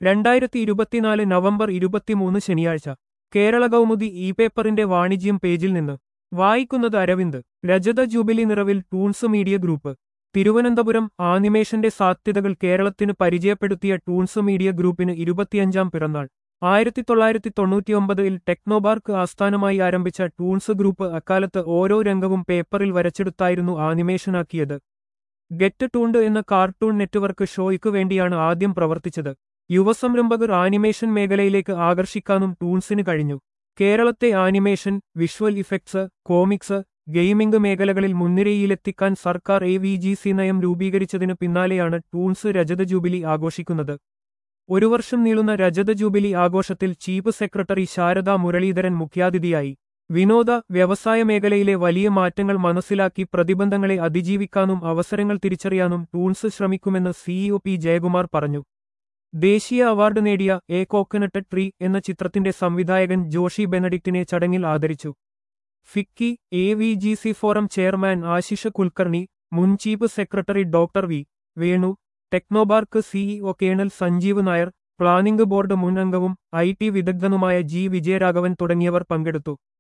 രണ്ടായിരത്തി ഇരുപത്തിനാല് നവംബർ ഇരുപത്തിമൂന്ന് ശനിയാഴ്ച കേരള കൗമുദി ഇ പേപ്പറിന്റെ വാണിജ്യം പേജിൽ നിന്ന് വായിക്കുന്നത് അരവിന്ദ് രജത ജൂബിലി നിറവിൽ ടൂൺസ് മീഡിയ ഗ്രൂപ്പ് തിരുവനന്തപുരം ആനിമേഷന്റെ സാധ്യതകൾ കേരളത്തിന് പരിചയപ്പെടുത്തിയ ടൂൺസ് മീഡിയ ഗ്രൂപ്പിന് ഇരുപത്തിയഞ്ചാം പിറന്നാൾ ആയിരത്തി തൊള്ളായിരത്തി തൊണ്ണൂറ്റിയൊമ്പതിൽ ടെക്നോബാർക്ക് ആസ്ഥാനമായി ആരംഭിച്ച ടൂൺസ് ഗ്രൂപ്പ് അക്കാലത്ത് ഓരോ രംഗവും പേപ്പറിൽ വരച്ചെടുത്തായിരുന്നു ആനിമേഷനാക്കിയത് ഗെറ്റ് ടൂണ്ട് എന്ന കാർട്ടൂൺ നെറ്റ്വർക്ക് ഷോയ്ക്കു വേണ്ടിയാണ് ആദ്യം പ്രവർത്തിച്ചത് യുവസംരംഭകർ ആനിമേഷൻ മേഖലയിലേക്ക് ആകർഷിക്കാനും ടൂൺസിന് കഴിഞ്ഞു കേരളത്തെ animation visual effects comics gaming മേഖലകളിൽ മുൻനിരയിലെത്തിക്കാൻ സർക്കാർ എ വി ജി സി നയം രൂപീകരിച്ചതിനു പിന്നാലെയാണ് ടൂൺസ് രജത ജൂബിലി ആഘോഷിക്കുന്നത് ഒരു വർഷം നീളുന്ന രജത ജൂബിലി ആഘോഷത്തിൽ ചീഫ് സെക്രട്ടറി ശാരദ മുരളീധരൻ മുഖ്യാതിഥിയായി വിനോദ വ്യവസായ മേഖലയിലെ വലിയ മാറ്റങ്ങൾ മനസ്സിലാക്കി പ്രതിബന്ധങ്ങളെ അതിജീവിക്കാനും അവസരങ്ങൾ തിരിച്ചറിയാനും ടൂൺസ് ശ്രമിക്കുമെന്ന് സിഇഒ പി ജയകുമാർ പറഞ്ഞു ദേശീയ അവാർഡ് നേടിയ എ കോക്കനട്ട് ട്രീ എന്ന ചിത്രത്തിന്റെ സംവിധായകൻ ജോഷി ബെനഡിക്റ്റിനെ ചടങ്ങിൽ ആദരിച്ചു FICCI A V G C forum chairman Ashish Kulkarni മുൻ chief secretary doctor V Venu Technopark CEO colonel Sanjeev Nair planning board മുൻ അംഗവും ഐ ടി വിദഗ്ധനുമായ ജി വിജയരാഘവൻ തുടങ്ങിയവർ പങ്കെടുത്തു